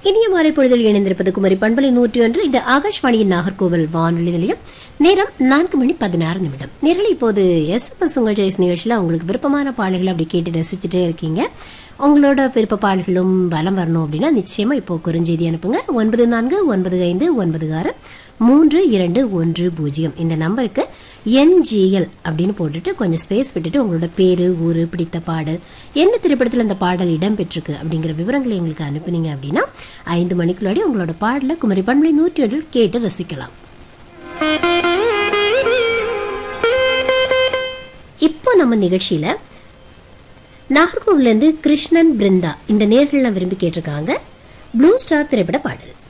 இனிய மாலை பொழுதில் இணைந்திருப்பது குமரி பண்பலை நூற்றி ஒன்று இது ஆகாஷ்வாணியின் நாகர்கோவில் வானொலி நிலையம் நேரம் நான்கு மணி பதினாறு நிமிடம் நேரில் இப்போது எஸ் எஸ் உங்கள் ஜெயஸ் நிகழ்ச்சியில் உங்களுக்கு விருப்பமான பாடல்களை அப்படி கேட்டு ரசிச்சுட்டே இருக்கீங்க உங்களோட விருப்ப பாடல்களும் வலம் வரணும் அப்படின்னா நிச்சயமா இப்போ குறுஞ்செய்தி அனுப்புங்க ஒன்பது நான்கு ஒன்பது ஐந்து ஒன்பது ஆறு மூன்று இரண்டு ஒன்று பூஜ்ஜியம் இந்த நம்பருக்கு என்ஜிஎல் அப்படின்னு போட்டுட்டு கொஞ்சம் ஸ்பேஸ் விட்டுட்டு உங்களோட பேரு ஊரு பிடித்த பாடல் என்ன திரைப்படத்தில் அந்த பாடல் இடம்பெற்றிருக்கு அப்படிங்கிற விவரங்களை எங்களுக்கு அனுப்புனீங்க அப்படின்னா ஐந்து மணிக்குள்ளாடி உங்களோட பாடலை குமரி பண்பலை நூற்றி ஒன்றில் கேட்டு ரசிக்கலாம் இப்போ நம்ம நிகழ்ச்சியில நாகர்கோவிலேருந்து கிருஷ்ணன் பிருந்தா இந்த நேர்கள்லாம் விரும்பி கேட்டிருக்காங்க ப்ளூ ஸ்டார் திரைப்பட பாடல்